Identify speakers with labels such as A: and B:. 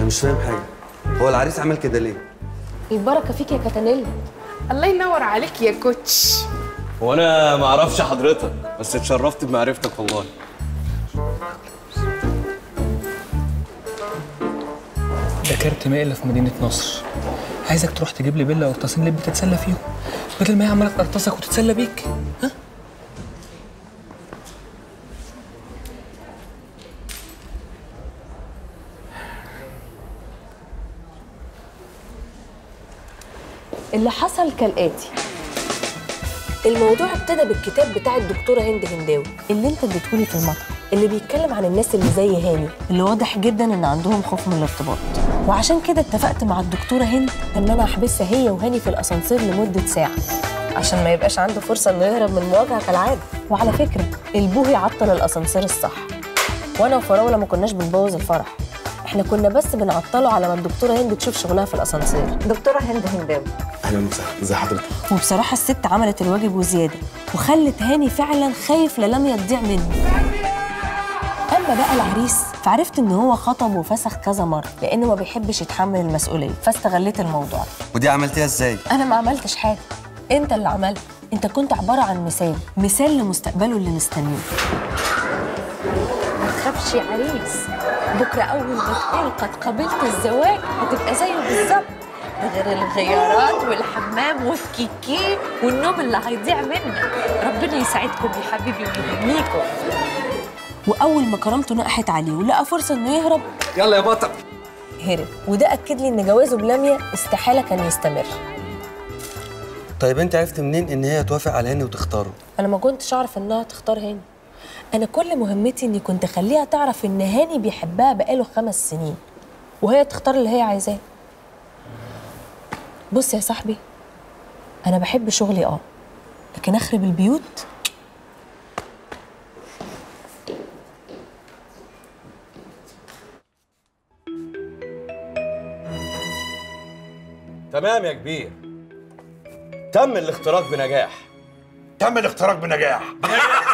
A: مش فاهم حاجه هو العريس عمل كده ليه
B: البركه فيك يا كاتانيلا
C: الله ينور عليك يا كوتش
A: هو انا ما اعرفش حضرتك بس اتشرفت بمعرفتك والله
D: ده كارت مائل في مدينة نصر عايزك تروح تجيب لي بيلا وقرطاسين لب تتسلى فيهم بدل ما هي عمالة تقرطسك وتتسلى بيك ها
B: اللي حصل كالاتي الموضوع ابتدى بالكتاب بتاع الدكتوره هند هنداوي اللي انت اديتهولي في المطعم اللي بيتكلم عن الناس اللي زي هاني اللي واضح جدا ان عندهم خوف من الارتباط وعشان كده اتفقت مع الدكتوره هند ان انا احبسها هي وهاني في الاسانسير لمده ساعه عشان ما يبقاش عنده فرصه انه يهرب من المواجهه كالعاده وعلى فكره البوهي عطل الاسانسير الصح وانا وفراوله ما كناش بنبوظ الفرح احنا كنا بس بنعطله على ما الدكتوره هند تشوف شغلها في الاسانسير دكتوره هند هنداوي
A: اهلا وسهلا ازي حضرتك
B: وبصراحة الست عملت الواجب وزيادة وخلت هاني فعلا خايف للميا تضيع منه أما بقى العريس فعرفت إن هو خطب وفسخ كذا مرة لأنه ما بيحبش يتحمل المسؤولية فاستغليت الموضوع
A: ودي عملتيها ازاي
B: أنا ما عملتش حاجة أنت اللي عملت أنت كنت عبارة عن مثال مثال لمستقبله اللي مستنيه ما تخافش يا عريس بكرة أول ما تقول قد قبلت الزواج هتبقى زيه بالظبط ده غير الغيارات والحمام والكيكي والنوم اللي هيضيع منك ربنا يساعدكم يا حبيبي ويهنيكم واول ما كرامته نقحت عليه ولقى فرصه انه يهرب
A: يلا يا بطل
B: هرب وده اكد لي ان جوازه بلميا استحاله كان يستمر
A: طيب انت عرفت منين ان هي توافق على هاني وتختاره
B: انا ما كنتش اعرف انها تختار هاني انا كل مهمتي اني كنت اخليها تعرف ان هاني بيحبها بقاله خمس سنين وهي تختار اللي هي عايزاه بص يا صاحبي انا بحب شغلي اه لكن اخرب البيوت
A: تمام يا كبير تم الاختراق بنجاح
E: تم الاختراق بنجاح